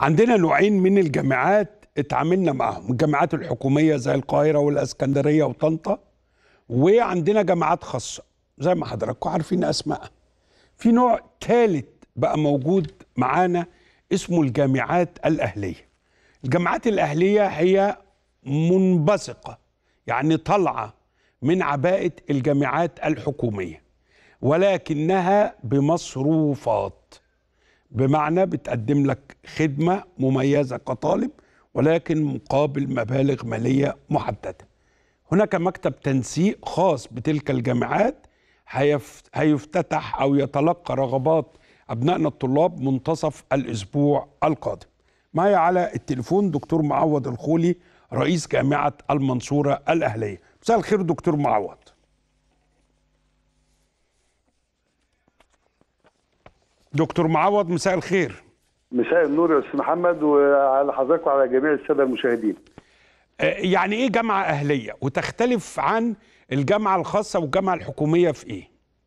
عندنا نوعين من الجامعات اتعاملنا معهم الجامعات الحكومية زي القاهرة والاسكندرية وطنطا وعندنا جامعات خاصة زي ما حضراتكم عارفين أسمائها في نوع ثالث بقى موجود معانا اسمه الجامعات الأهلية الجامعات الأهلية هي منبثقة يعني طالعة من عباءة الجامعات الحكومية ولكنها بمصروفات بمعنى بتقدم لك خدمة مميزة كطالب ولكن مقابل مبالغ مالية محددة هناك مكتب تنسيق خاص بتلك الجامعات هيف- هيفتتح أو يتلقى رغبات أبنائنا الطلاب منتصف الأسبوع القادم معي على التليفون دكتور معوض الخولي رئيس جامعة المنصورة الأهلية مساء الخير دكتور معوض دكتور معوض مساء الخير مساء النور يا استاذ محمد وعلى حضرتك وعلى جميع الساده المشاهدين. آه، يعني ايه جامعه اهليه وتختلف عن الجامعه الخاصه والجامعه الحكوميه في ايه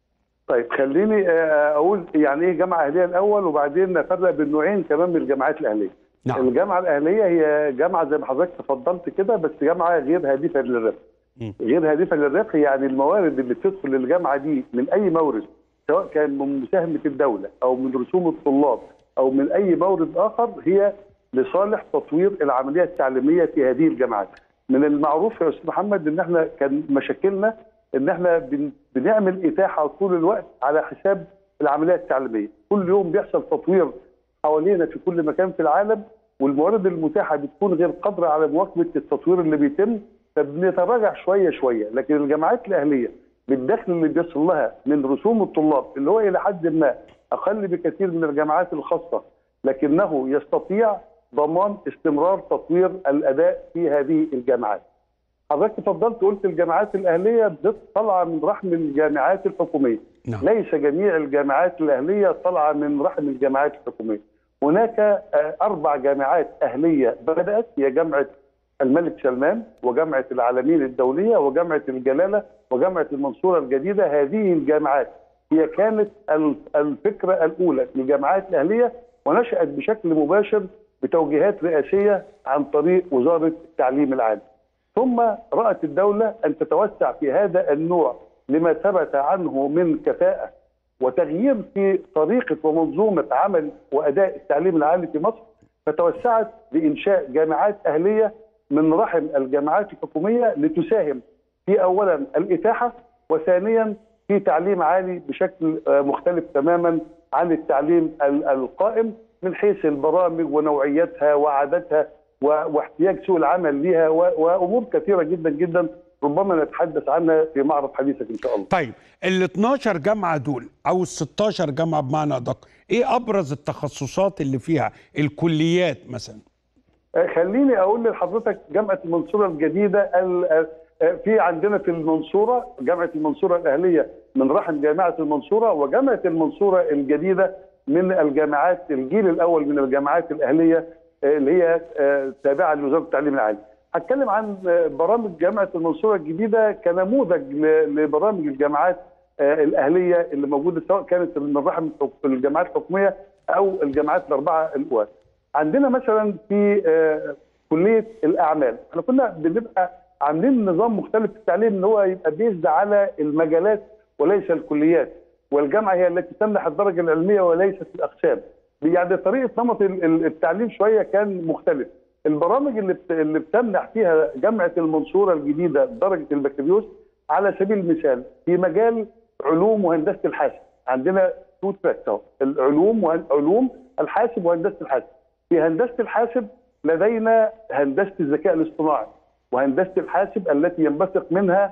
طيب خليني آه، اقول يعني ايه جامعه اهليه الاول وبعدين نفرق بين نوعين كمان من الجامعات الاهليه. نعم. الجامعه الاهليه هي جامعه زي ما حضرتك تفضلت كده بس جامعه غير هادفه للربح. مم. غير هادفه للربح يعني الموارد اللي بتدخل الجامعه دي من اي مورد سواء كان من مساهمه الدوله او من رسوم الطلاب او من اي مورد اخر هي لصالح تطوير العمليه التعليميه في هذه الجامعات. من المعروف يا استاذ محمد ان احنا كان مشاكلنا ان احنا بن- بنعمل اتاحه طول الوقت على حساب العمليه التعليميه، كل يوم بيحصل تطوير حوالينا في كل مكان في العالم والموارد المتاحه بتكون غير قادره على مواكبه التطوير اللي بيتم فبنتراجع شويه شويه، لكن الجامعات الاهليه بالدخل اللي بيصل لها من رسوم الطلاب اللي هو الى حد ما اقل بكثير من الجامعات الخاصه لكنه يستطيع ضمان استمرار تطوير الاداء في هذه الجامعات. حضرتك تفضلت قلت الجامعات الاهليه بت- طالعه من رحم الجامعات الحكوميه. نعم. ليس جميع الجامعات الاهليه طالعه من رحم الجامعات الحكوميه. هناك آه، اربع جامعات اهليه بدات هي جامعه الملك سلمان وجامعه العالمين الدوليه وجامعه الجلاله وجامعه المنصوره الجديده هذه الجامعات هي كانت ال- الفكره الاولى للجامعات الاهليه ونشات بشكل مباشر بتوجيهات رئاسيه عن طريق وزاره التعليم العالي. ثم رأت الدولة أن تتوسع في هذا النوع لما ثبت عنه من كفاءة وتغيير في طريقة ومنظومة عمل وأداء التعليم العالي في مصر فتوسعت بإنشاء جامعات أهلية من رحم الجامعات الحكومية لتساهم في أولا الإتاحة وثانيا في تعليم عالي بشكل آه، مختلف تماما عن التعليم ال- القائم من حيث البرامج ونوعيتها وعددها و- واحتياج سوق العمل ليها و- وامور كثيره جدا جدا ربما نتحدث عنها في معرض حديثك ان شاء الله. طيب ال 12 جامعه دول او ال 16 جامعه بمعنى ادق ايه ابرز التخصصات اللي فيها الكليات مثلا آه، خليني اقول لحضرتك جامعه المنصوره الجديده ال- آه، آه، في عندنا في المنصوره جامعه المنصوره الاهليه من رحم جامعه المنصوره وجامعه المنصوره الجديده من الجامعات الجيل الاول من الجامعات الاهليه آه، اللي هي آه، تابعه لوزاره التعليم العالي. هتكلم عن آه، برامج جامعه المنصوره الجديده كنموذج ل- لبرامج الجامعات آه، الاهليه اللي موجوده سواء كانت من رحم الجامعات الحكوميه او الجامعات الاربعه الاولى. عندنا مثلا في آه، كليه الاعمال احنا كنا بنبقى عاملين نظام مختلف في التعليم ان هو يبقى بيزد على المجالات وليس الكليات والجامعه هي التي تمنح الدرجه العلميه وليست الاقسام يعني طريقه نمط ال- ال- التعليم شويه كان مختلف البرامج اللي بت- اللي بتمنح فيها جامعه المنصوره الجديده درجه البكالوريوس على سبيل المثال في مجال علوم وهندسه الحاسب عندنا تو تراكس اهو العلوم وعلوم الحاسب وهندسه الحاسب في هندسه الحاسب لدينا هندسه الذكاء الاصطناعي وهندسه الحاسب التي ينبثق منها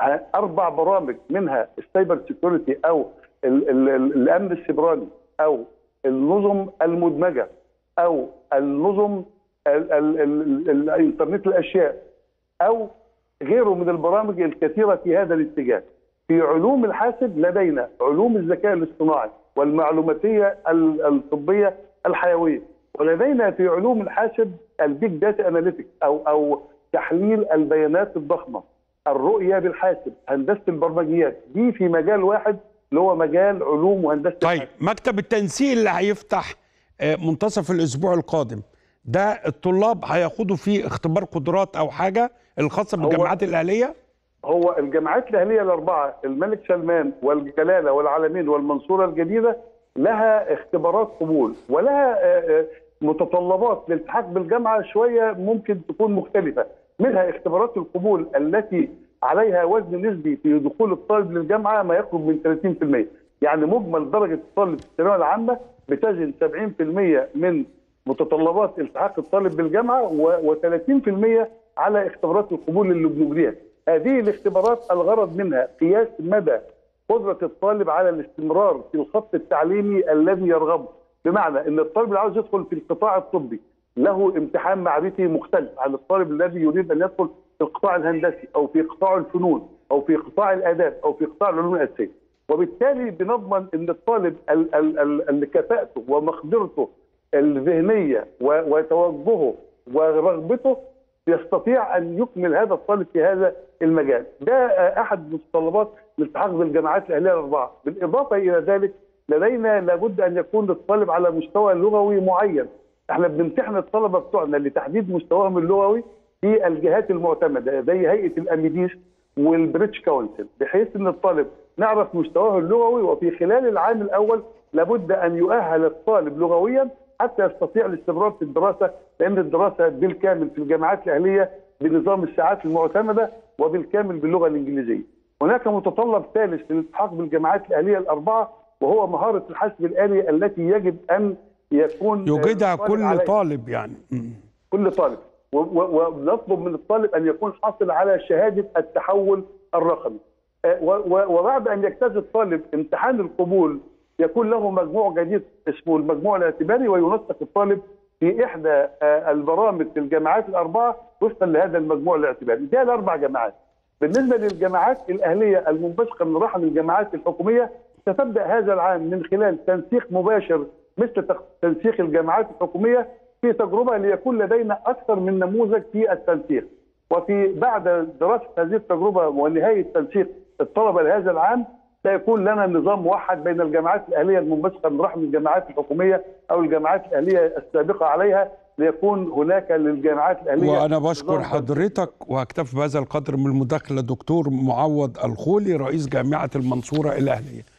اربع برامج منها السايبر سيكيورتي او ال ال ال الامن السيبراني او النظم المدمجه او النظم ال- ال- ال- ال- الانترنت الاشياء او غيره من البرامج الكثيره في هذا الاتجاه. في علوم الحاسب لدينا علوم الذكاء الاصطناعي والمعلوماتيه ال- الطبيه الحيويه ولدينا في علوم الحاسب البيج داتا اناليتكس او او تحليل البيانات الضخمه الرؤيه بالحاسب هندسه البرمجيات دي في مجال واحد اللي هو مجال علوم وهندسه طيب الحاسب. مكتب التنسيق اللي هيفتح آه، منتصف الاسبوع القادم ده الطلاب هياخدوا فيه اختبار قدرات او حاجه الخاصه هو- بالجامعات الاهليه هو الجامعات الاهليه الاربعه الملك سلمان والجلاله والعالمين والمنصوره الجديده لها اختبارات قبول ولها آه، آه، متطلبات للالتحاق بالجامعه شويه ممكن تكون مختلفه منها اختبارات القبول التي عليها وزن نسبي في دخول الطالب للجامعه ما يقرب من 30% يعني مجمل درجه الطالب في الثانويه العامه بتجد 70% من متطلبات التحاق الطالب بالجامعه و30% على اختبارات القبول اللي بنجريها. هذه الاختبارات الغرض منها قياس مدى قدره الطالب على الاستمرار في الخط التعليمي الذي يرغبه، بمعنى ان الطالب اللي عاوز يدخل في القطاع الطبي له امتحان معرفي مختلف عن الطالب الذي يريد ان يدخل في القطاع الهندسي او في قطاع الفنون او في قطاع الاداب او في قطاع العلوم الاساسيه. وبالتالي بنضمن ان الطالب ال- ال- ال- اللي كفاءته ومقدرته الذهنيه و- وتوجهه ورغبته يستطيع ان يكمل هذا الطالب في هذا المجال. ده آه، احد متطلبات الالتحاق بالجامعات الاهليه الاربعه، بالاضافه الى ذلك لدينا لابد ان يكون الطالب على مستوى لغوي معين. احنا بنمتحن الطلبه بتوعنا لتحديد مستواهم اللغوي في الجهات المعتمده زي هيئه الاميديس والبريتش كونسل بحيث ان الطالب نعرف مستواه اللغوي وفي خلال العام الاول لابد ان يؤهل الطالب لغويا حتى يستطيع الاستمرار في الدراسه لان الدراسه بالكامل في الجامعات الاهليه بنظام الساعات المعتمده وبالكامل باللغه الانجليزيه. هناك متطلب ثالث للالتحاق بالجامعات الاهليه الاربعه وهو مهاره الحاسب الالي التي يجب ان يكون يوجدها الطالب كل عليها. طالب يعني مم. كل طالب و- و- ونطلب من الطالب ان يكون حاصل على شهاده التحول الرقمي آه، و- و- وبعد ان يجتاز الطالب امتحان القبول يكون له مجموع جديد اسمه المجموع الاعتباري وينسق الطالب في احدى آه، البرامج في الجامعات الاربعه وفقا لهذا المجموع الاعتباري ده الاربع جامعات بالنسبه للجامعات الاهليه المنبثقه من رحم الجامعات الحكوميه ستبدا هذا العام من خلال تنسيق مباشر مثل تق- تنسيق الجامعات الحكوميه في تجربه ليكون لدينا اكثر من نموذج في التنسيق وفي بعد دراسه هذه التجربه ونهايه تنسيق الطلبه لهذا العام سيكون لنا نظام موحد بين الجامعات الاهليه المنبثقه من رحم الجامعات الحكوميه او الجامعات الاهليه السابقه عليها ليكون هناك للجامعات الاهليه وانا بشكر نظام حضرتك وهكتفي بهذا القدر من المداخله دكتور معوض الخولي رئيس جامعه المنصوره الاهليه